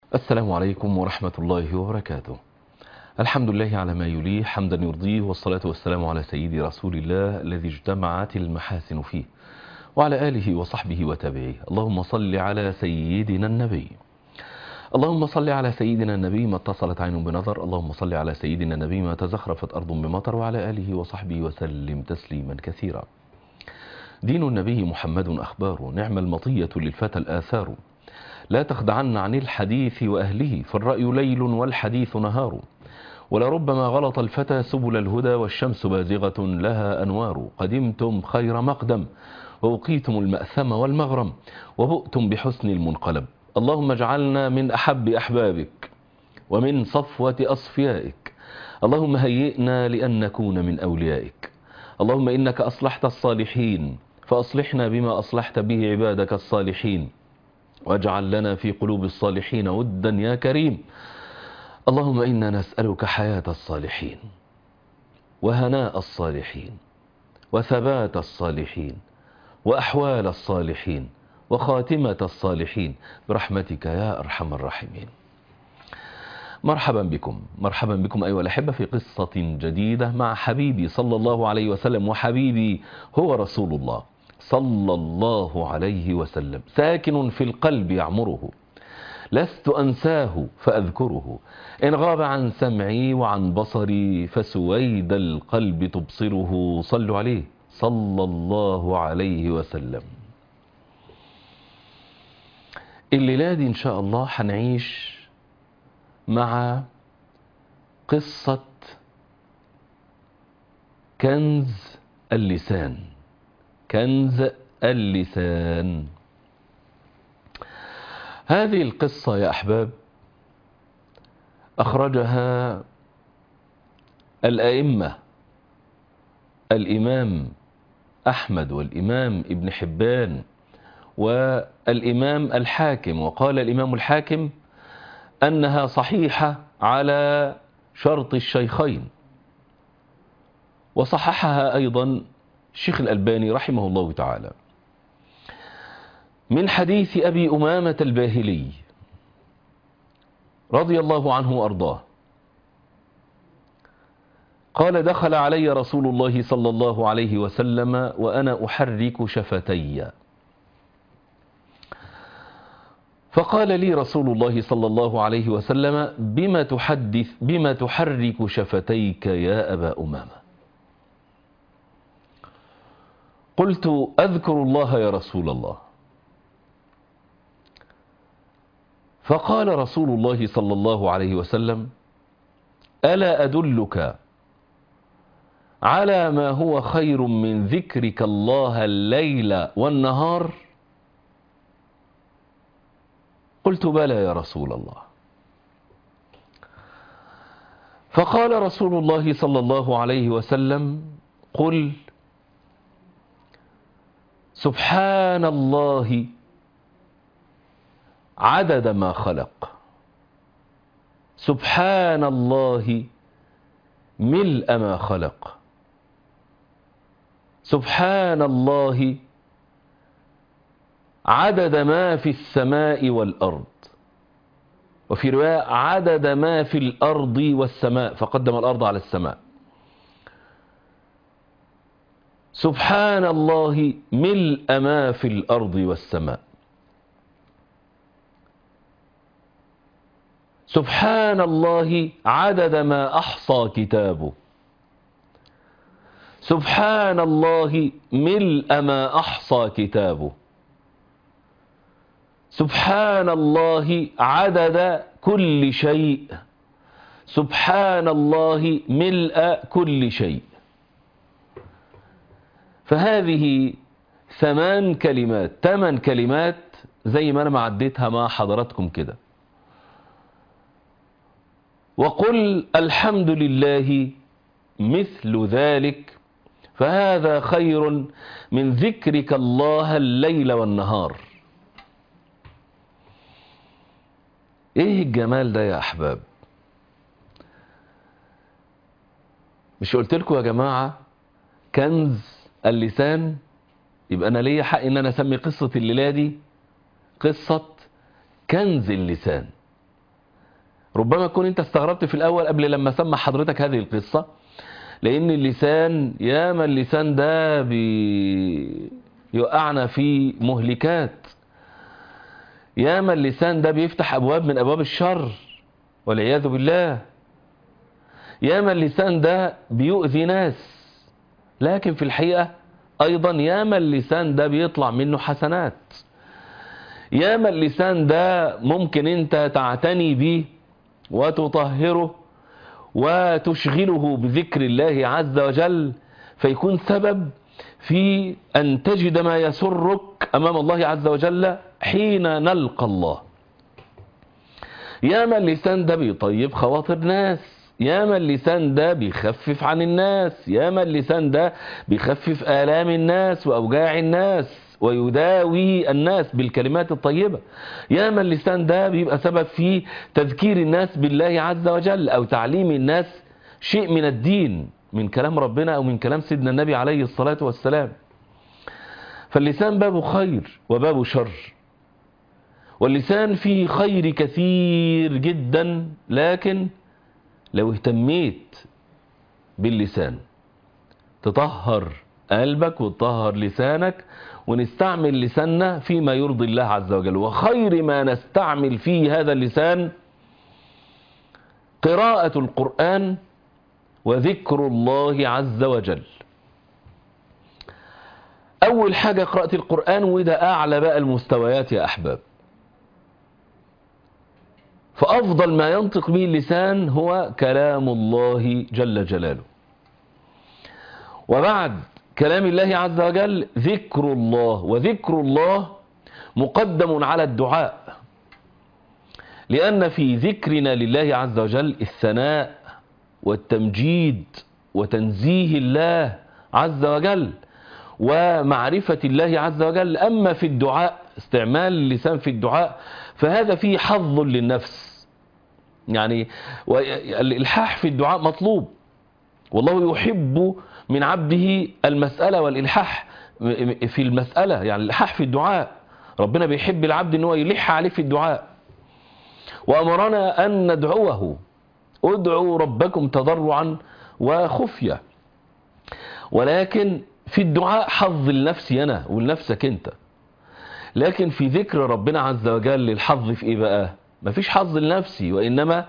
السلام عليكم ورحمة الله وبركاته الحمد لله على ما يليه حمدا يرضيه والصلاة والسلام على سيدي رسول الله الذي اجتمعت المحاسن فيه وعلى آله وصحبه وتابعيه اللهم صل على سيدنا النبي اللهم صل على سيدنا النبي ما اتصلت عين بنظر اللهم صل على سيدنا النبي ما تزخرفت أرض بمطر وعلى آله وصحبه وسلم تسليما كثيرا دين النبي محمد أخبار نعم المطية للفتى الآثار لا تخدعن عن الحديث وأهله فالرأي ليل والحديث نهار ولربما غلط الفتى سبل الهدى والشمس بازغة لها أنوار قدمتم خير مقدم ووقيتم المأثم والمغرم وبؤتم بحسن المنقلب اللهم اجعلنا من أحب أحبابك ومن صفوة أصفيائك اللهم هيئنا لأن نكون من أوليائك اللهم إنك أصلحت الصالحين فأصلحنا بما أصلحت به عبادك الصالحين واجعل لنا في قلوب الصالحين ودا يا كريم اللهم إنا نسألك حياة الصالحين وهناء الصالحين وثبات الصالحين وأحوال الصالحين وخاتمة الصالحين برحمتك يا أرحم الراحمين مرحبا بكم مرحبا بكم أيها الأحبة في قصة جديدة مع حبيبي صلى الله عليه وسلم وحبيبي هو رسول الله صلى الله عليه وسلم ساكن في القلب يعمره لست أنساه فأذكره إن غاب عن سمعي وعن بصري فسويد القلب تبصره صلوا عليه صلى الله عليه وسلم الليلة دي إن شاء الله هنعيش مع قصة كنز اللسان كنز اللسان هذه القصة يا أحباب أخرجها الأئمة الإمام أحمد والإمام ابن حبان والإمام الحاكم وقال الإمام الحاكم أنها صحيحة على شرط الشيخين وصححها أيضا الشيخ الألباني رحمه الله تعالى من حديث أبي أمامة الباهلي رضي الله عنه وأرضاه قال دخل علي رسول الله صلى الله عليه وسلم وأنا أحرك شفتي فقال لي رسول الله صلى الله عليه وسلم بما تحدث بما تحرك شفتيك يا أبا أمامة قلت أذكر الله يا رسول الله فقال رسول الله صلى الله عليه وسلم ألا أدلك على ما هو خير من ذكرك الله الليل والنهار قلت بلى يا رسول الله فقال رسول الله صلى الله عليه وسلم قل سبحان الله عدد ما خلق سبحان الله ملء ما خلق سبحان الله عدد ما في السماء والأرض وفي رواية عدد ما في الأرض والسماء فقدم الأرض على السماء سبحان الله ملء ما في الأرض والسماء سبحان الله عدد ما أحصى كتابه سبحان الله ملء ما أحصى كتابه سبحان الله عدد كل شيء سبحان الله ملء كل شيء فهذه ثمان كلمات ثمان كلمات زي ما أنا معديتها مع حضراتكم كده وقل الحمد لله مثل ذلك فهذا خير من ذكرك الله الليل والنهار ايه الجمال ده يا احباب مش قلت لكم يا جماعة كنز اللسان يبقى انا ليا حق ان انا اسمي قصة الليلة دي قصة كنز اللسان ربما تكون انت استغربت في الاول قبل لما سمع حضرتك هذه القصة لان اللسان ياما اللسان ده بيوقعنا في مهلكات ياما اللسان ده بيفتح ابواب من ابواب الشر والعياذ بالله ياما اللسان ده بيؤذي ناس لكن في الحقيقة ايضا ياما اللسان ده بيطلع منه حسنات ياما اللسان ده ممكن انت تعتني به وتطهره وتشغله بذكر الله عز وجل فيكون سبب في أن تجد ما يسرك أمام الله عز وجل حين نلقى الله ياما اللسان ده بيطيب خواطر ناس ياما اللسان ده بيخفف عن الناس ياما اللسان ده بيخفف آلام الناس وأوجاع الناس ويداوي الناس بالكلمات الطيبة ياما اللسان ده بيبقى سبب في تذكير الناس بالله عز وجل أو تعليم الناس شيء من الدين من كلام ربنا أو من كلام سيدنا النبي عليه الصلاة والسلام فاللسان بابه خير وبابه شر واللسان فيه خير كثير جدا لكن لو اهتميت باللسان تطهر قلبك وتطهر لسانك ونستعمل لساننا فيما يرضي الله عز وجل وخير ما نستعمل فيه هذا اللسان قراءة القرآن وذكر الله عز وجل أول حاجة قراءة القرآن وده أعلى بقى المستويات يا أحباب فأفضل ما ينطق به اللسان هو كلام الله جل جلاله وبعد كلام الله عز وجل ذكر الله وذكر الله مقدم على الدعاء لأن في ذكرنا لله عز وجل الثناء والتمجيد وتنزيه الله عز وجل ومعرفة الله عز وجل أما في الدعاء استعمال اللسان في الدعاء فهذا فيه حظ للنفس يعني الإلحاح في الدعاء مطلوب والله يحب من عبده المسألة والإلحاح في المسألة يعني الإلحاح في الدعاء ربنا بيحب العبد ان هو يلح عليه في الدعاء وأمرنا أن ندعوه ادعوا ربكم تضرعا وخفية ولكن في الدعاء حظ لنفسي أنا ولنفسك أنت لكن في ذكر ربنا عز وجل الحظ في إيه بقى مفيش حظ لنفسي وإنما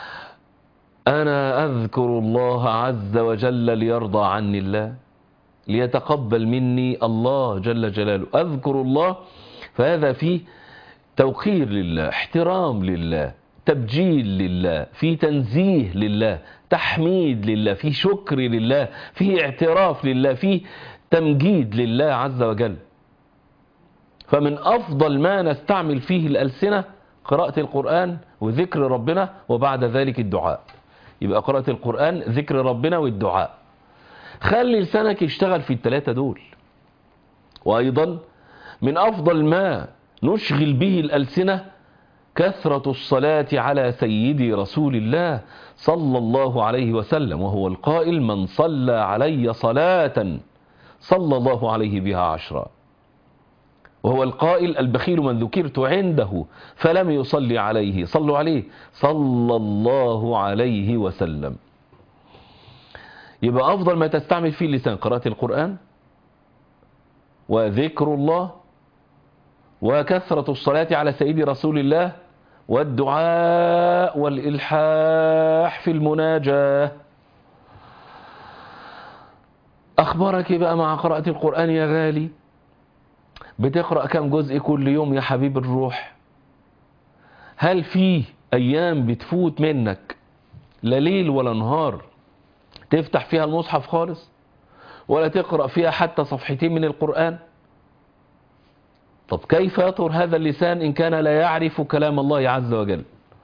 أنا أذكر الله عز وجل ليرضى عني الله ليتقبل مني الله جل جلاله أذكر الله فهذا فيه توقير لله احترام لله تبجيل لله في تنزيه لله تحميد لله في شكر لله في اعتراف لله في تمجيد لله عز وجل فمن أفضل ما نستعمل فيه الألسنة قراءة القرآن وذكر ربنا وبعد ذلك الدعاء يبقى قراءة القرآن ذكر ربنا والدعاء خلي لسانك يشتغل في الثلاثة دول وأيضا من أفضل ما نشغل به الألسنة كثرة الصلاة على سيدي رسول الله صلى الله عليه وسلم وهو القائل من صلى علي صلاة صلى الله عليه بها عشرا وهو القائل البخيل من ذكرت عنده فلم يصلي عليه صلوا عليه صلى الله عليه وسلم يبقى أفضل ما تستعمل فيه اللسان قراءة القرآن وذكر الله وكثرة الصلاة على سيد رسول الله والدعاء والإلحاح في المناجاة أخبارك بقى مع قراءة القرآن يا غالي بتقرأ كم جزء كل يوم يا حبيب الروح هل في أيام بتفوت منك لا ليل ولا نهار تفتح فيها المصحف خالص ولا تقرأ فيها حتى صفحتين من القرآن طب كيف يطهر هذا اللسان إن كان لا يعرف كلام الله عز وجل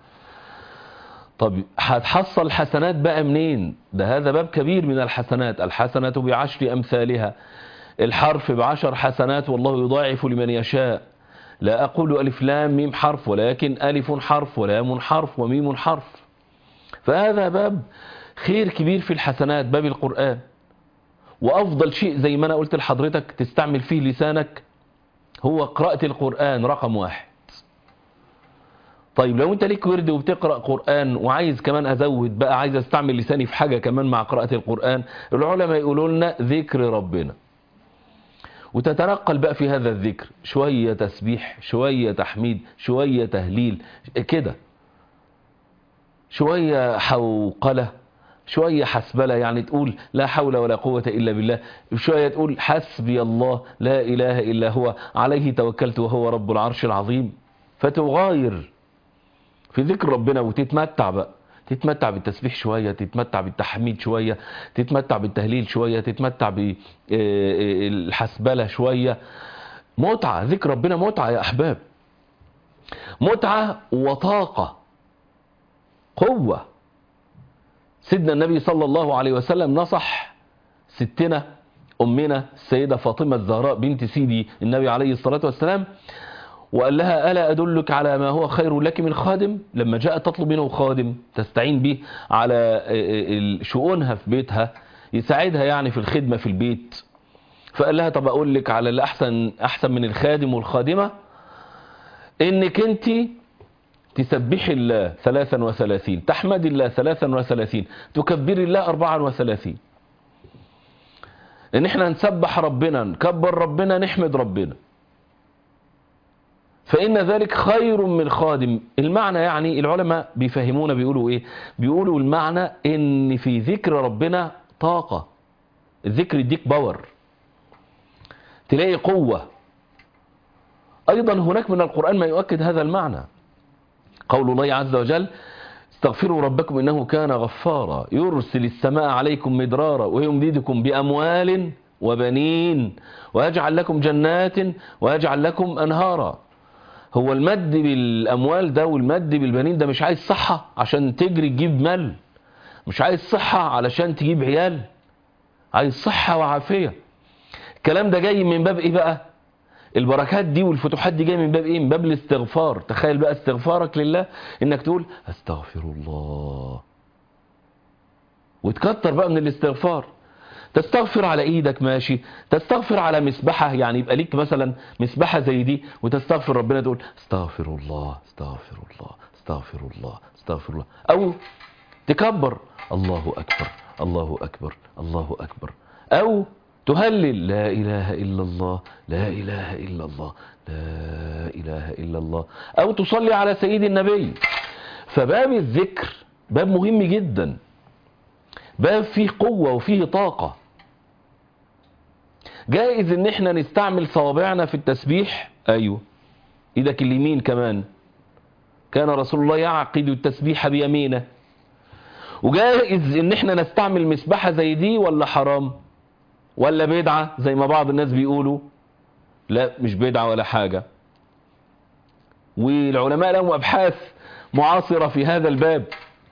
طب هتحصل حسنات بقى منين ده هذا باب كبير من الحسنات الحسنة بعشر أمثالها الحرف بعشر حسنات والله يضاعف لمن يشاء لا أقول ألف لام ميم حرف ولكن ألف حرف ولام حرف وميم حرف فهذا باب خير كبير في الحسنات باب القرآن وأفضل شيء زي ما أنا قلت لحضرتك تستعمل فيه لسانك هو قراءة القرآن رقم واحد طيب لو انت ليك ورد وبتقرأ قرآن وعايز كمان ازود بقى عايز استعمل لساني في حاجة كمان مع قراءة القرآن العلماء يقولوا لنا ذكر ربنا وتتنقل بقى في هذا الذكر شوية تسبيح شوية تحميد شوية تهليل كده شوية حوقلة شوية حسبلة يعني تقول لا حول ولا قوة إلا بالله شوية تقول حسبي الله لا إله إلا هو عليه توكلت وهو رب العرش العظيم فتغاير في ذكر ربنا وتتمتع بقى تتمتع بالتسبيح شوية تتمتع بالتحميد شوية تتمتع بالتهليل شوية تتمتع بالحسبلة شوية متعة ذكر ربنا متعة يا أحباب متعة وطاقة قوة سيدنا النبي صلى الله عليه وسلم نصح ستنا أمنا السيدة فاطمة الزهراء بنت سيدي النبي عليه الصلاة والسلام وقال لها ألا أدلك على ما هو خير لك من خادم لما جاءت تطلب منه خادم تستعين به على شؤونها في بيتها يساعدها يعني في الخدمة في البيت فقال لها طب أقول لك على الأحسن أحسن من الخادم والخادمة إنك أنت تسبح الله ثلاثا وثلاثين تحمد الله ثلاثا وثلاثين تكبر الله أربعا وثلاثين إن إحنا نسبح ربنا نكبر ربنا نحمد ربنا فإن ذلك خير من خادم المعنى يعني العلماء بيفهمونا بيقولوا إيه بيقولوا المعنى إن في ذكر ربنا طاقة الذكر يديك باور تلاقي قوة أيضا هناك من القرآن ما يؤكد هذا المعنى قول الله عز وجل استغفروا ربكم إنه كان غفارا يرسل السماء عليكم مدرارا ويمددكم بأموال وبنين ويجعل لكم جنات ويجعل لكم أنهارا هو المد بالأموال ده والمد بالبنين ده مش عايز صحة عشان تجري تجيب مال مش عايز صحة علشان تجيب عيال عايز صحة وعافية الكلام ده جاي من باب ايه بقى البركات دي والفتوحات دي جايه من باب ايه من باب الاستغفار تخيل بقى استغفارك لله انك تقول استغفر الله وتكتر بقى من الاستغفار تستغفر على ايدك ماشي تستغفر على مسبحة يعني يبقى ليك مثلا مسبحة زي دي وتستغفر ربنا تقول استغفر الله استغفر الله استغفر الله استغفر الله او تكبر الله اكبر الله اكبر الله اكبر او تهلل لا اله الا الله لا اله الا الله لا اله الا الله او تصلي على سيد النبي فباب الذكر باب مهم جدا باب فيه قوة وفيه طاقة جائز ان احنا نستعمل صوابعنا في التسبيح ايوه ايدك اليمين كمان كان رسول الله يعقد التسبيح بيمينه وجائز ان احنا نستعمل مسبحة زي دي ولا حرام ولا بدعة زي ما بعض الناس بيقولوا لا مش بدعة ولا حاجة والعلماء لهم ابحاث معاصرة في هذا الباب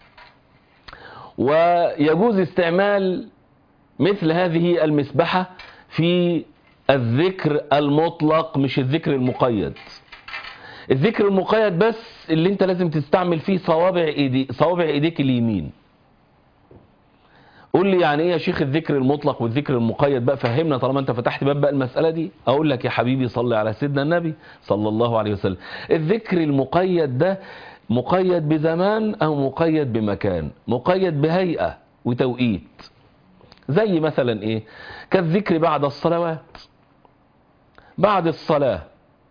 ويجوز استعمال مثل هذه المسبحة في الذكر المطلق مش الذكر المقيد الذكر المقيد بس اللي انت لازم تستعمل فيه صوابع ايدي صوابع ايديك اليمين قول لي يعني ايه يا شيخ الذكر المطلق والذكر المقيد بقى فهمنا طالما انت فتحت باب بقى المسألة دي اقول لك يا حبيبي صلي على سيدنا النبي صلى الله عليه وسلم الذكر المقيد ده مقيد بزمان او مقيد بمكان مقيد بهيئة وتوقيت زي مثلا ايه كالذكر بعد الصلوات بعد الصلاة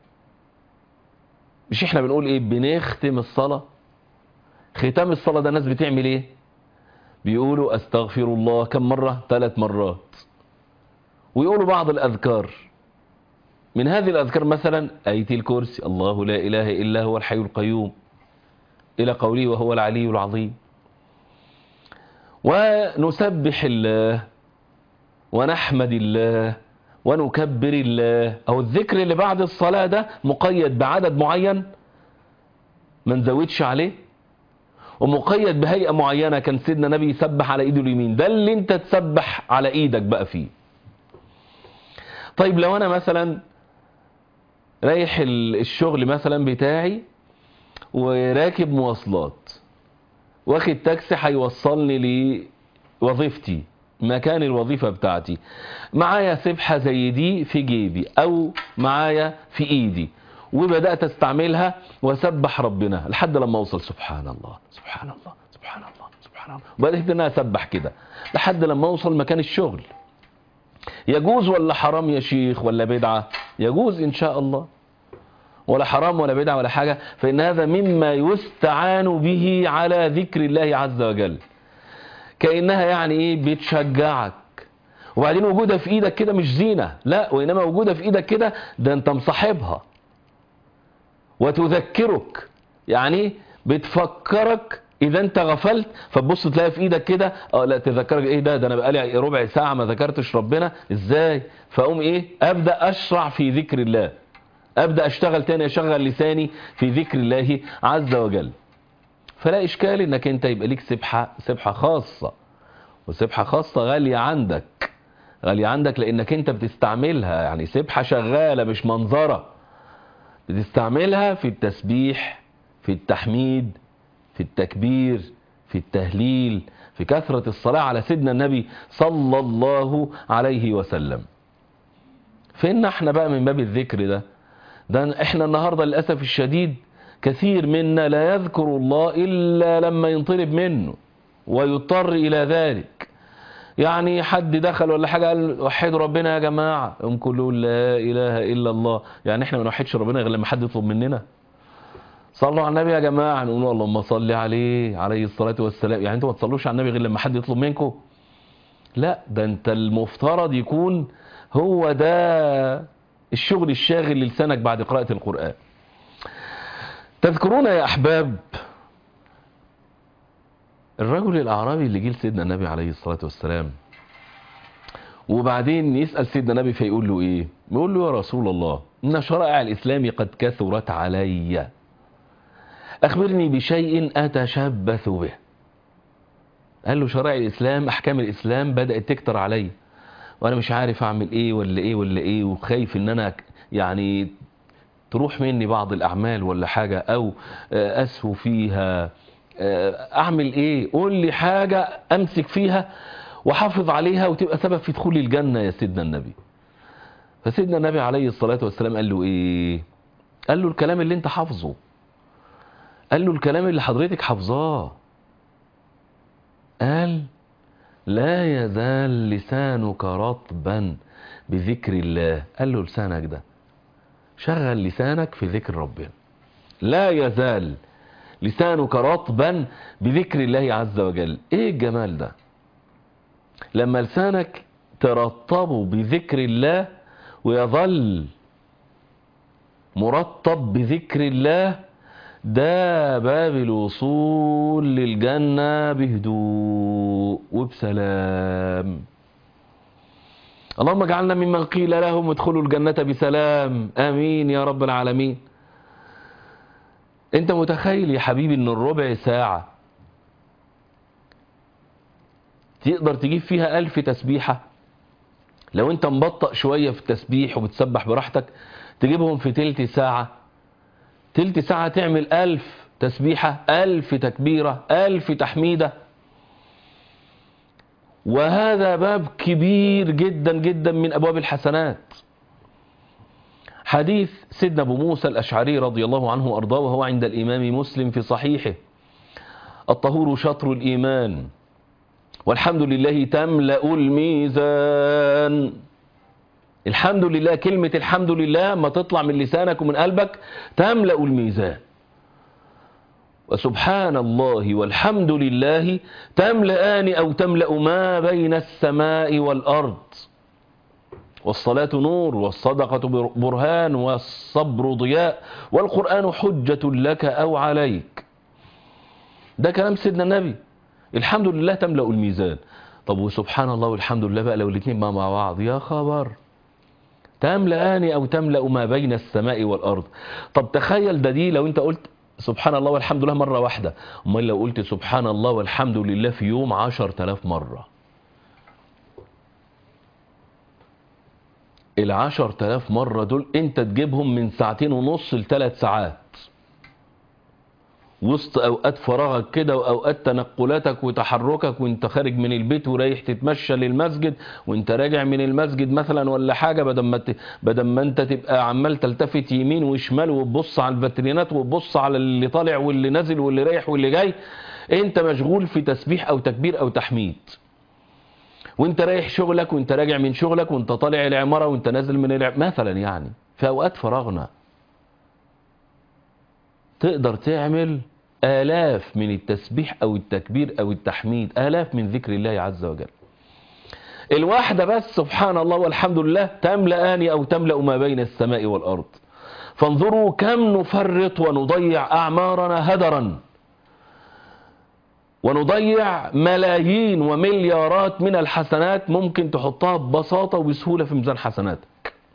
مش احنا بنقول ايه بنختم الصلاة ختام الصلاة ده الناس بتعمل ايه بيقولوا استغفر الله كم مرة ثلاث مرات ويقولوا بعض الاذكار من هذه الاذكار مثلا اية الكرسي الله لا اله الا هو الحي القيوم الى قوله وهو العلي العظيم ونسبح الله ونحمد الله ونكبر الله او الذكر اللي بعد الصلاة ده مقيد بعدد معين ما نزودش عليه ومقيد بهيئة معينة كان سيدنا نبي يسبح على ايده اليمين ده اللي انت تسبح على ايدك بقى فيه طيب لو انا مثلا رايح الشغل مثلا بتاعي وراكب مواصلات واخد تاكسي هيوصلني لوظيفتي مكان الوظيفة بتاعتي معايا سبحة زي دي في جيبي او معايا في ايدي وبدأت استعملها وسبح ربنا لحد لما اوصل سبحان الله سبحان الله سبحان الله سبحان الله وبدأت ان انا اسبح كده لحد لما اوصل مكان الشغل يجوز ولا حرام يا شيخ ولا بدعة يجوز ان شاء الله ولا حرام ولا بدعة ولا حاجة فإن هذا مما يستعان به على ذكر الله عز وجل كأنها يعني ايه بتشجعك وبعدين وجودها في ايدك كده مش زينة لا وإنما وجودها في ايدك كده ده انت مصاحبها وتذكرك يعني بتفكرك اذا انت غفلت فتبص تلاقي في ايدك كده اه لا تذكرك ايه ده ده انا بقالي ربع ساعة ما ذكرتش ربنا ازاي فاقوم ايه ابدأ اشرع في ذكر الله ابدأ اشتغل تاني اشغل لساني في ذكر الله عز وجل فلا اشكال انك انت يبقى ليك سبحة سبحة خاصة وسبحة خاصة غالية عندك غالية عندك لانك انت بتستعملها يعني سبحة شغالة مش منظرة بتستعملها في التسبيح في التحميد في التكبير في التهليل في كثرة الصلاة على سيدنا النبي صلى الله عليه وسلم فإن احنا بقى من باب الذكر ده ده احنا النهاردة للأسف الشديد كثير منا لا يذكر الله إلا لما ينطلب منه ويضطر إلى ذلك يعني حد دخل ولا حاجة قال وحدوا ربنا يا جماعة هم كلهم لا إله إلا الله يعني احنا ما نوحدش ربنا غير لما حد يطلب مننا صلوا على النبي يا جماعة نقول اللهم صل عليه عليه الصلاة والسلام يعني انتوا ما تصلوش على النبي غير لما حد يطلب منكم لا ده انت المفترض يكون هو ده الشغل الشاغل للسانك بعد قراءة القرآن تذكرون يا أحباب الرجل الأعرابي اللي جه لسيدنا النبي عليه الصلاة والسلام وبعدين يسأل سيدنا النبي فيقول له إيه يقول له يا رسول الله إن شرائع الإسلام قد كثرت علي أخبرني بشيء أتشبث به قال له شرائع الإسلام أحكام الإسلام بدأت تكتر علي وأنا مش عارف أعمل إيه ولا إيه ولا إيه وخايف إن أنا يعني تروح مني بعض الأعمال ولا حاجة أو أسهو فيها أعمل إيه قول لي حاجة أمسك فيها وحافظ عليها وتبقى سبب في دخول الجنة يا سيدنا النبي فسيدنا النبي عليه الصلاة والسلام قال له إيه قال له الكلام اللي انت حافظه قال له الكلام اللي حضرتك حافظاه قال لا يزال لسانك رطبا بذكر الله قال له لسانك ده شغل لسانك في ذكر ربنا لا يزال لسانك رطبا بذكر الله عز وجل ايه الجمال ده لما لسانك ترطبه بذكر الله ويظل مرطب بذكر الله ده باب الوصول للجنة بهدوء وبسلام اللهم اجعلنا ممن قيل لهم ادخلوا الجنة بسلام امين يا رب العالمين انت متخيل يا حبيبي ان الربع ساعة تقدر تجيب فيها الف تسبيحة لو انت مبطأ شوية في التسبيح وبتسبح براحتك تجيبهم في تلت ساعة تلت ساعة تعمل ألف تسبيحة ألف تكبيرة ألف تحميدة وهذا باب كبير جدا جدا من أبواب الحسنات حديث سيدنا أبو موسى الأشعري رضي الله عنه وأرضاه وهو عند الإمام مسلم في صحيحه الطهور شطر الإيمان والحمد لله تملأ الميزان الحمد لله كلمة الحمد لله ما تطلع من لسانك ومن قلبك تملأ الميزان وسبحان الله والحمد لله تملأان أو تملأ ما بين السماء والأرض والصلاة نور والصدقة برهان والصبر ضياء والقرآن حجة لك أو عليك ده كلام سيدنا النبي الحمد لله تملأ الميزان طب وسبحان الله والحمد لله بقى لو الاثنين مع بعض يا خبر تملأان أو تملأ ما بين السماء والأرض طب تخيل ده دي لو انت قلت سبحان الله والحمد لله مرة واحدة امال لو قلت سبحان الله والحمد لله في يوم عشر تلاف مرة العشر تلاف مرة دول انت تجيبهم من ساعتين ونص لثلاث ساعات وسط اوقات فراغك كده واوقات تنقلاتك وتحركك وانت خارج من البيت ورايح تتمشى للمسجد وانت راجع من المسجد مثلا ولا حاجه بدل ما ت- بدل ما انت تبقى عمال تلتفت يمين وشمال وتبص على الفاترينات وتبص على اللي طالع واللي نازل واللي رايح واللي جاي انت مشغول في تسبيح او تكبير او تحميد وانت رايح شغلك وانت راجع من شغلك وانت طالع العماره وانت نازل من العماره مثلا يعني في اوقات فراغنا تقدر تعمل آلاف من التسبيح أو التكبير أو التحميد آلاف من ذكر الله عز وجل الواحدة بس سبحان الله والحمد لله تملأان أو تملأ ما بين السماء والأرض فانظروا كم نفرط ونضيع أعمارنا هدرا ونضيع ملايين ومليارات من الحسنات ممكن تحطها ببساطة وبسهولة في ميزان حسناتك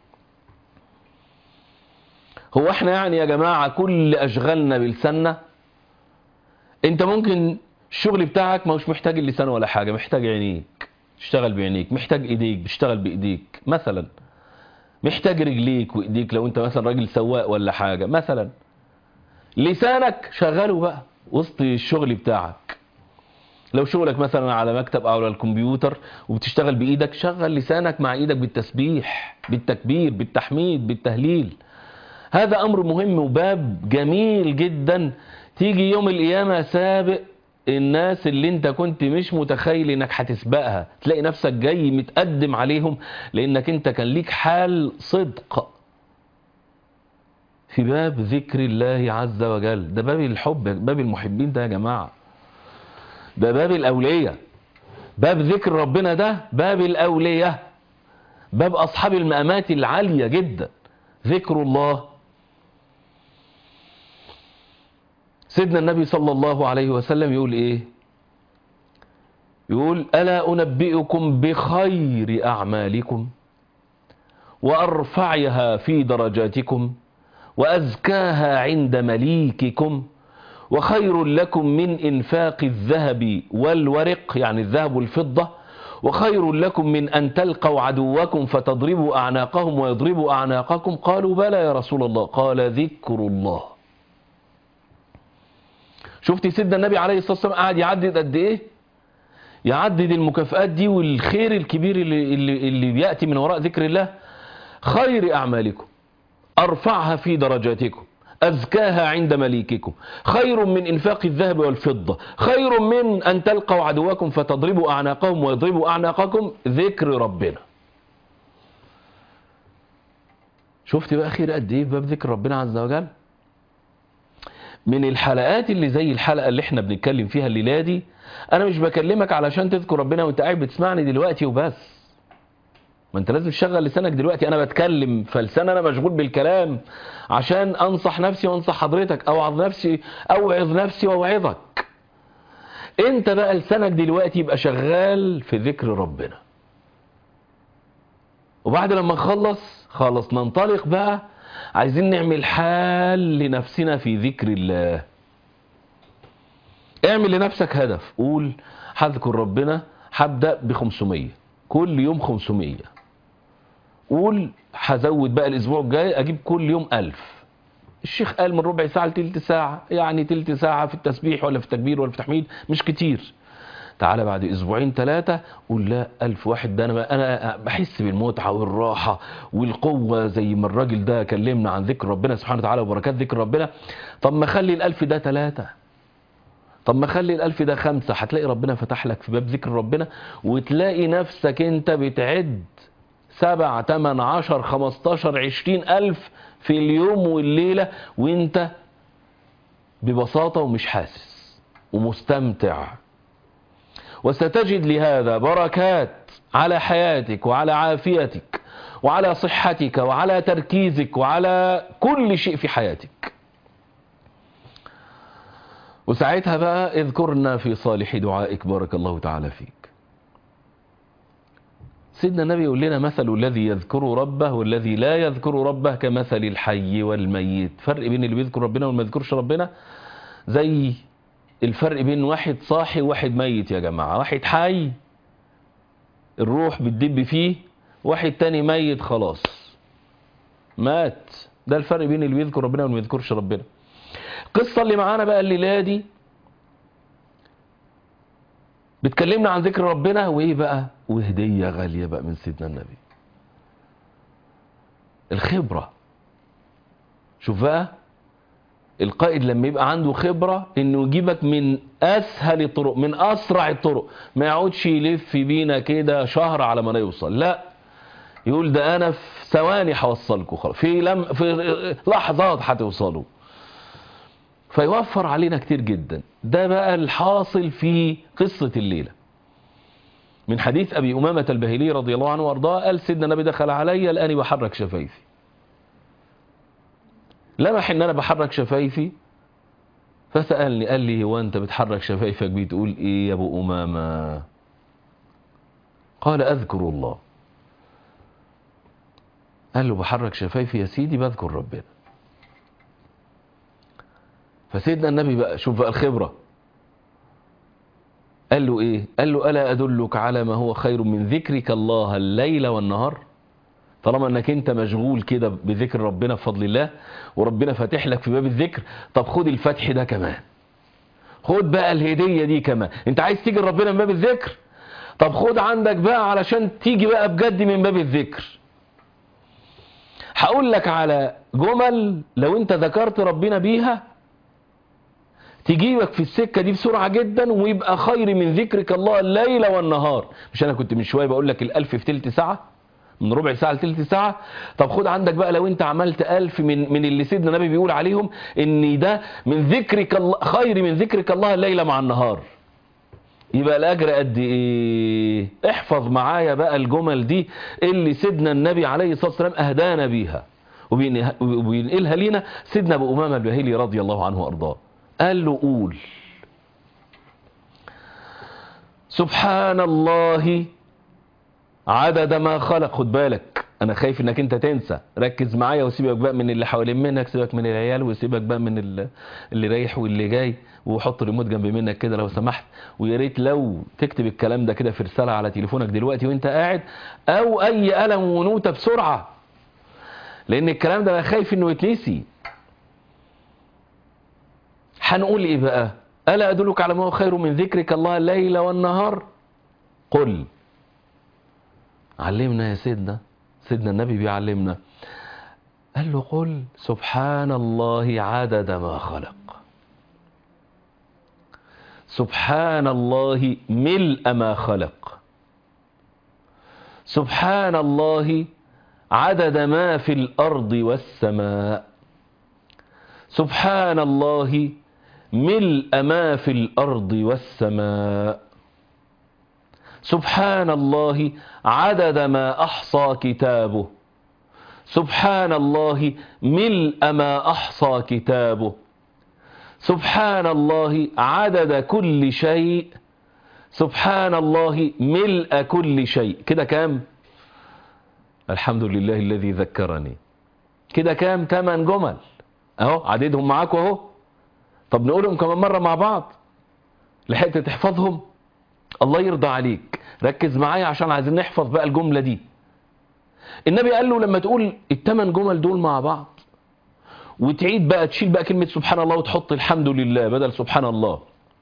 هو احنا يعني يا جماعة كل أشغالنا بلساننا انت ممكن الشغل بتاعك ما هوش محتاج اللسان ولا حاجة محتاج عينيك تشتغل بعينيك محتاج ايديك بتشتغل بايديك مثلا محتاج رجليك وايديك لو انت مثلا راجل سواق ولا حاجة مثلا لسانك شغله بقى وسط الشغل بتاعك لو شغلك مثلا على مكتب او على الكمبيوتر وبتشتغل بايدك شغل لسانك مع ايدك بالتسبيح بالتكبير بالتحميد بالتهليل هذا امر مهم وباب جميل جدا تيجي يوم القيامة سابق الناس اللي انت كنت مش متخيل انك هتسبقها تلاقي نفسك جاي متقدم عليهم لانك انت كان ليك حال صدق في باب ذكر الله عز وجل ده باب الحب باب المحبين ده يا جماعة ده باب الأولية باب ذكر ربنا ده باب الأولية باب أصحاب المقامات العالية جدا ذكر الله سيدنا النبي صلى الله عليه وسلم يقول ايه يقول ألا أنبئكم بخير أعمالكم وأرفعها في درجاتكم وأزكاها عند مليككم وخير لكم من إنفاق الذهب والورق يعني الذهب والفضة وخير لكم من أن تلقوا عدوكم فتضربوا أعناقهم ويضربوا أعناقكم قالوا بلى يا رسول الله قال ذكر الله شفت سيدنا النبي عليه الصلاة والسلام قاعد يعدد قد ايه يعدد المكافآت دي والخير الكبير اللي, اللي, اللي بيأتي من وراء ذكر الله خير أعمالكم أرفعها في درجاتكم أزكاها عند مليككم خير من إنفاق الذهب والفضة خير من أن تلقوا عدوكم فتضربوا أعناقهم ويضربوا أعناقكم ذكر ربنا شفت بقى خير قد ايه في باب ذكر ربنا عز وجل من الحلقات اللي زي الحلقة اللي احنا بنتكلم فيها الليلة دي انا مش بكلمك علشان تذكر ربنا وانت قاعد بتسمعني دلوقتي وبس ما انت لازم تشغل لسانك دلوقتي انا بتكلم فلسان انا مشغول بالكلام عشان انصح نفسي وانصح حضرتك اوعظ نفسي اوعظ نفسي واوعظك انت بقى لسانك دلوقتي يبقى شغال في ذكر ربنا وبعد لما نخلص خلص ننطلق بقى عايزين نعمل حال لنفسنا في ذكر الله اعمل لنفسك هدف قول هذكر ربنا هبدأ ب 500 كل يوم 500 قول هزود بقى الاسبوع الجاي اجيب كل يوم 1000 الشيخ قال من ربع ساعة لتلت ساعة يعني تلت ساعة في التسبيح ولا في التكبير ولا في التحميد مش كتير تعالى بعد اسبوعين ثلاثة قول لا ألف واحد ده أنا, أنا بحس بالمتعة والراحة والقوة زي ما الراجل ده كلمنا عن ذكر ربنا سبحانه وتعالى وبركات ذكر ربنا طب ما خلي الألف ده ثلاثة طب ما خلي الألف ده خمسة هتلاقي ربنا فتح لك في باب ذكر ربنا وتلاقي نفسك انت بتعد سبع تمن عشر خمستاشر عشرين ألف في اليوم والليلة وانت ببساطة ومش حاسس ومستمتع وستجد لهذا بركات على حياتك وعلى عافيتك وعلى صحتك وعلى تركيزك وعلى كل شيء في حياتك وساعتها بقى اذكرنا في صالح دعائك بارك الله تعالى فيك سيدنا النبي يقول لنا مثل الذي يذكر ربه والذي لا يذكر ربه كمثل الحي والميت فرق بين اللي بيذكر ربنا واللي ما يذكرش ربنا زي الفرق بين واحد صاحي وواحد ميت يا جماعة واحد حي الروح بتدب فيه واحد تاني ميت خلاص مات ده الفرق بين اللي بيذكر ربنا واللي ما بيذكرش ربنا القصة اللي معانا بقى الليلة دي بتكلمنا عن ذكر ربنا وايه بقى وهدية غالية بقى من سيدنا النبي الخبرة شوف بقى القائد لما يبقى عنده خبرة انه يجيبك من اسهل الطرق من اسرع الطرق ما يقعدش يلف بينا كده شهر على ما نوصل لا يقول ده انا في ثواني هوصلكم خلاص في لم في لحظات هتوصلوا فيوفر علينا كتير جدا ده بقى الحاصل في قصة الليلة من حديث أبي أمامة البهلي رضي الله عنه وارضاه قال سيدنا النبي دخل علي الآن بحرك شفايفي لمح ان انا بحرك شفايفي فسألني قال لي هو انت بتحرك شفايفك بتقول ايه يا ابو امامة قال اذكر الله قال له بحرك شفايفي يا سيدي بذكر ربنا فسيدنا النبي بقى شوف بقى الخبرة قال له ايه قال له ألا أدلك على ما هو خير من ذكرك الله الليل والنهار طالما انك انت مشغول كده بذكر ربنا بفضل الله وربنا فاتح لك في باب الذكر طب خد الفتح ده كمان خد بقى الهدية دي كمان انت عايز تيجي ربنا من باب الذكر طب خد عندك بقى علشان تيجي بقى بجد من باب الذكر هقول لك على جمل لو انت ذكرت ربنا بيها تجيبك في السكة دي بسرعة جدا ويبقى خير من ذكرك الله الليل والنهار مش انا كنت من شوية بقول لك الالف في تلت ساعة من ربع ساعة لتلت ساعة طب خد عندك بقى لو انت عملت ألف من, من اللي سيدنا النبي بيقول عليهم ان ده من ذكرك الله خير من ذكرك الله الليلة مع النهار يبقى الأجر قد إيه احفظ معايا بقى الجمل دي اللي سيدنا النبي عليه الصلاة والسلام أهدانا بيها وبينقلها لينا سيدنا أبو أمامة البهيلي رضي الله عنه وأرضاه قال له قول سبحان الله عدد ما خلق خد بالك انا خايف انك انت تنسى ركز معايا وسيبك بقى من اللي حوالين منك سيبك من العيال وسيبك بقى من اللي رايح واللي جاي وحط الريموت جنب منك كده لو سمحت ويا ريت لو تكتب الكلام ده كده في رساله على تليفونك دلوقتي وانت قاعد او اي قلم ونوته بسرعه لان الكلام ده انا خايف انه يتنسي هنقول ايه بقى الا ادلك على ما هو خير من ذكرك الله الليل والنهار قل علمنا يا سيدنا سيدنا النبي بيعلمنا قال له قل سبحان الله عدد ما خلق سبحان الله ملء ما خلق سبحان الله عدد ما في الأرض والسماء سبحان الله ملء ما في الأرض والسماء سبحان الله عدد ما أحصى كتابه سبحان الله ملء ما أحصى كتابه سبحان الله عدد كل شيء سبحان الله ملء كل شيء كده كام الحمد لله الذي ذكرني كده كام تمن جمل اهو عددهم معاكم اهو طب نقولهم كمان مرة مع بعض لحقت تحفظهم الله يرضى عليك ركز معايا عشان عايزين نحفظ بقى الجملة دي النبي قال له لما تقول الثمان جمل دول مع بعض وتعيد بقى تشيل بقى كلمة سبحان الله وتحط الحمد لله بدل سبحان الله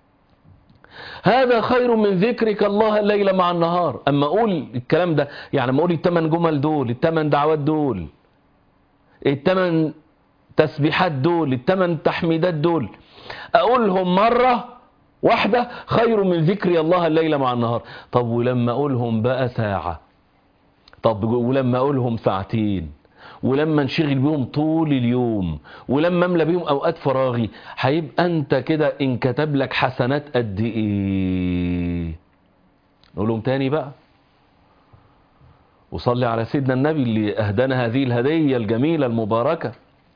هذا خير من ذكرك الله الليل مع النهار اما اقول الكلام ده يعني اما اقول الثمان جمل دول الثمان دعوات دول الثمان تسبيحات دول الثمان تحميدات دول اقولهم مرة واحدة خير من ذكر الله الليل مع النهار طب ولما اقولهم بقى ساعة طب ولما اقولهم ساعتين ولما انشغل بيهم طول اليوم ولما املى بيهم اوقات فراغي هيبقى انت كده انكتب لك حسنات قد ايه نقولهم تاني بقى وصلي على سيدنا النبي اللي اهدانا هذه الهدية الجميلة المباركة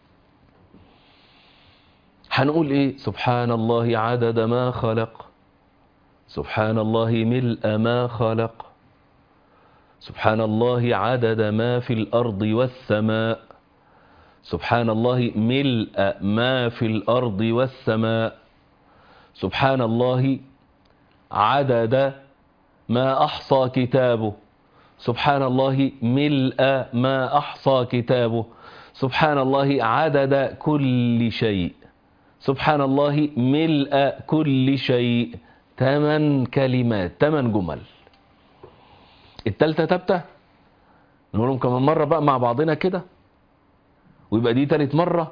هنقول ايه سبحان الله عدد ما خلق سبحان الله ملء ما خلق سبحان الله عدد ما في الأرض والسماء سبحان الله ملء ما في الأرض والسماء سبحان الله عدد ما أحصى كتابه سبحان الله ملء ما أحصى كتابه سبحان الله عدد كل شيء سبحان الله ملء كل شيء ثمان كلمات ثمان جمل التالتة تابتة نقولهم كمان مرة بقى مع بعضنا كده ويبقى دي تالت مرة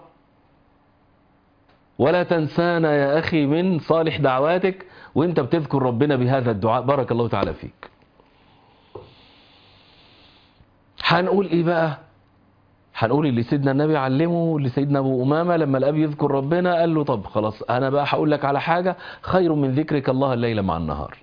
ولا تنسانا يا أخي من صالح دعواتك وانت بتذكر ربنا بهذا الدعاء بارك الله تعالى فيك هنقول ايه بقى هنقول اللي سيدنا النبي علمه اللي سيدنا ابو امامه لما الاب يذكر ربنا قال له طب خلاص انا بقى هقول لك على حاجه خير من ذكرك الله الليل مع النهار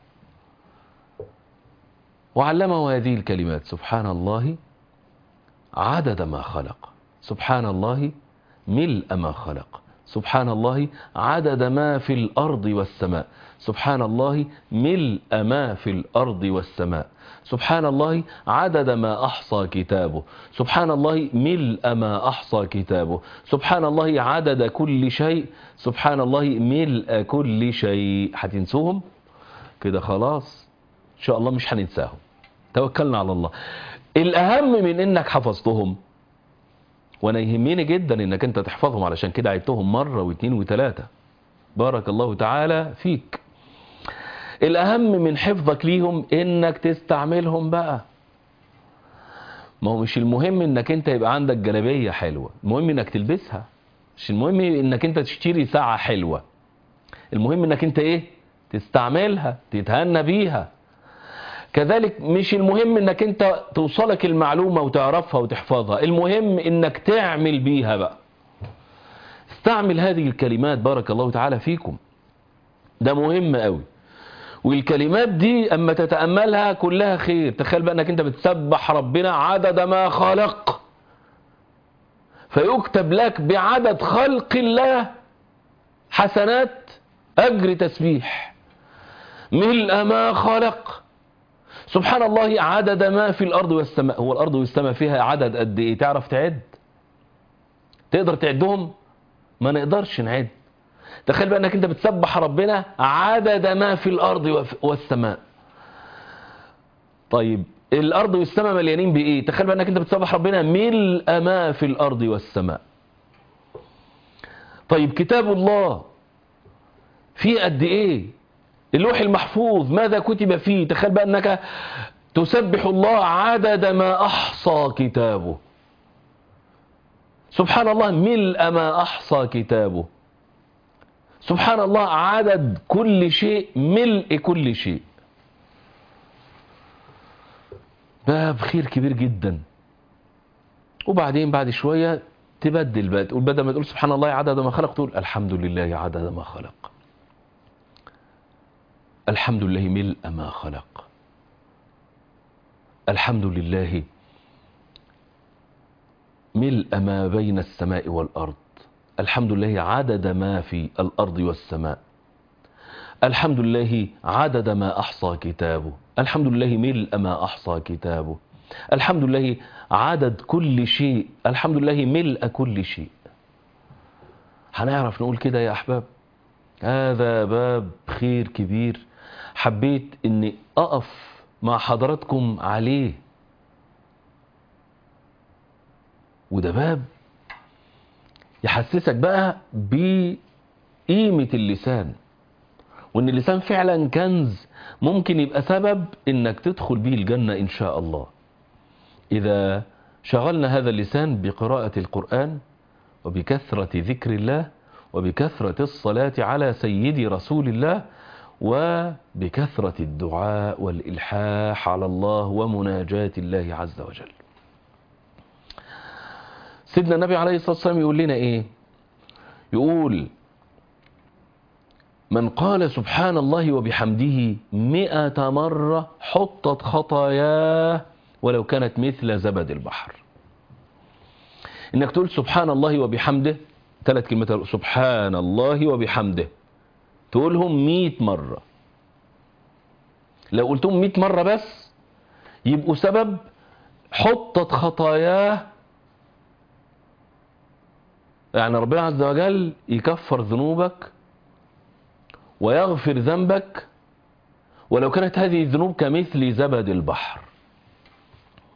وعلمه هذه الكلمات سبحان الله عدد ما خلق سبحان الله ملء ما خلق سبحان الله عدد ما في الأرض والسماء سبحان الله ملء ما في الأرض والسماء سبحان الله عدد ما أحصى كتابه سبحان الله ملء ما أحصى كتابه سبحان الله عدد كل شيء سبحان الله ملء كل شيء هتنسوهم كده خلاص إن شاء الله مش هننساهم توكلنا على الله الأهم من إنك حفظتهم وانا يهمني جدا انك انت تحفظهم علشان كده عدتهم مرة واثنين وثلاثة بارك الله تعالى فيك الاهم من حفظك ليهم انك تستعملهم بقى ما هو مش المهم انك انت يبقى عندك جلابية حلوة المهم انك تلبسها مش المهم انك انت تشتري ساعة حلوة المهم انك انت ايه تستعملها تتهنى بيها كذلك مش المهم انك انت توصلك المعلومة وتعرفها وتحفظها المهم انك تعمل بيها بقى استعمل هذه الكلمات بارك الله تعالى فيكم ده مهم قوي والكلمات دي اما تتأملها كلها خير تخيل بقى انك انت بتسبح ربنا عدد ما خلق فيكتب لك بعدد خلق الله حسنات اجر تسبيح ملء ما خلق سبحان الله عدد ما في الأرض والسماء هو الأرض والسماء فيها عدد قد إيه تعرف تعد تقدر تعدهم ما نقدرش نعد تخيل بقى أنك أنت بتسبح ربنا عدد ما في الأرض والسماء طيب الأرض والسماء مليانين بإيه تخيل بقى أنك أنت بتسبح ربنا ملء ما في الأرض والسماء طيب كتاب الله فيه قد إيه اللوح المحفوظ ماذا كتب فيه تخيل بقى أنك تسبح الله عدد ما أحصى كتابه سبحان الله ملء ما أحصى كتابه سبحان الله عدد كل شيء ملء كل شيء باب خير كبير جدا وبعدين بعد شوية تبدل بقى تقول بدل ما تقول سبحان الله عدد ما خلق تقول الحمد لله عدد ما خلق الحمد لله ملء ما خلق الحمد لله ملء ما بين السماء والأرض الحمد لله عدد ما في الأرض والسماء الحمد لله عدد ما أحصى كتابه الحمد لله ملء ما أحصى كتابه الحمد لله عدد كل شيء الحمد لله ملء كل شيء هنعرف نقول كده يا أحباب هذا باب خير كبير حبيت اني اقف مع حضراتكم عليه وده باب يحسسك بقى بقيمة اللسان وان اللسان فعلا كنز ممكن يبقى سبب انك تدخل به الجنة ان شاء الله اذا شغلنا هذا اللسان بقراءة القرآن وبكثرة ذكر الله وبكثرة الصلاة على سيدي رسول الله وبكثرة الدعاء والإلحاح على الله ومناجاة الله عز وجل سيدنا النبي عليه الصلاة والسلام يقول لنا إيه يقول من قال سبحان الله وبحمده مئة مرة حطت خطاياه ولو كانت مثل زبد البحر إنك تقول سبحان الله وبحمده ثلاث كلمات سبحان الله وبحمده تقولهم مئة مرة لو قلتهم مئة مرة بس يبقوا سبب حطت خطاياه يعني ربنا عز وجل يكفر ذنوبك ويغفر ذنبك ولو كانت هذه الذنوب كمثل زبد البحر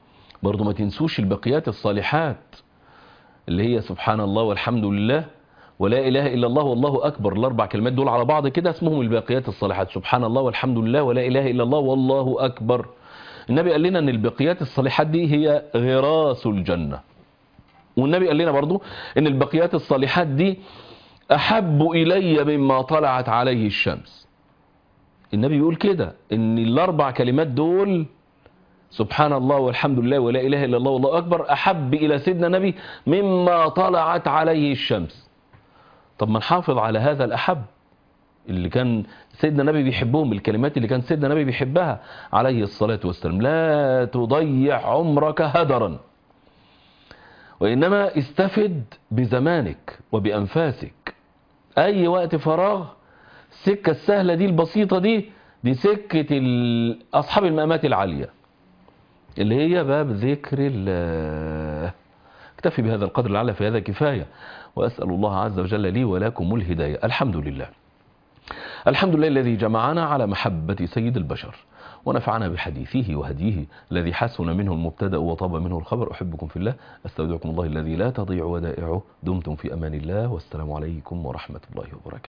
برضو ما تنسوش البقيات الصالحات اللي هي سبحان الله والحمد لله ولا إله إلا الله والله أكبر الأربع كلمات دول على بعض كده اسمهم الباقيات الصالحات سبحان الله والحمد لله ولا إله إلا الله والله أكبر النبي قال لنا أن الباقيات الصالحات دي هي غراس الجنة والنبي قال لنا برضو أن الباقيات الصالحات دي أحب إلي مما طلعت عليه الشمس النبي يقول كده أن الأربع كلمات دول سبحان الله والحمد لله ولا إله إلا الله والله أكبر أحب إلى سيدنا نبي مما طلعت عليه الشمس طب ما نحافظ على هذا الأحب اللي كان سيدنا نبي بيحبهم الكلمات اللي كان سيدنا نبي بيحبها عليه الصلاة والسلام لا تضيع عمرك هدرا وإنما استفد بزمانك وبأنفاسك أي وقت فراغ السكة السهلة دي البسيطة دي دي سكة ال- أصحاب المقامات العالية اللي هي باب ذكر الله اكتفي بهذا القدر لعل في هذا كفاية وأسأل الله عز وجل لي ولكم الهداية الحمد لله الحمد لله الذي جمعنا على محبة سيد البشر ونفعنا بحديثه وهديه الذي حسن منه المبتدأ وطاب منه الخبر أحبكم في الله أستودعكم الله الذي لا تضيع ودائعه دمتم في أمان الله والسلام عليكم ورحمة الله وبركاته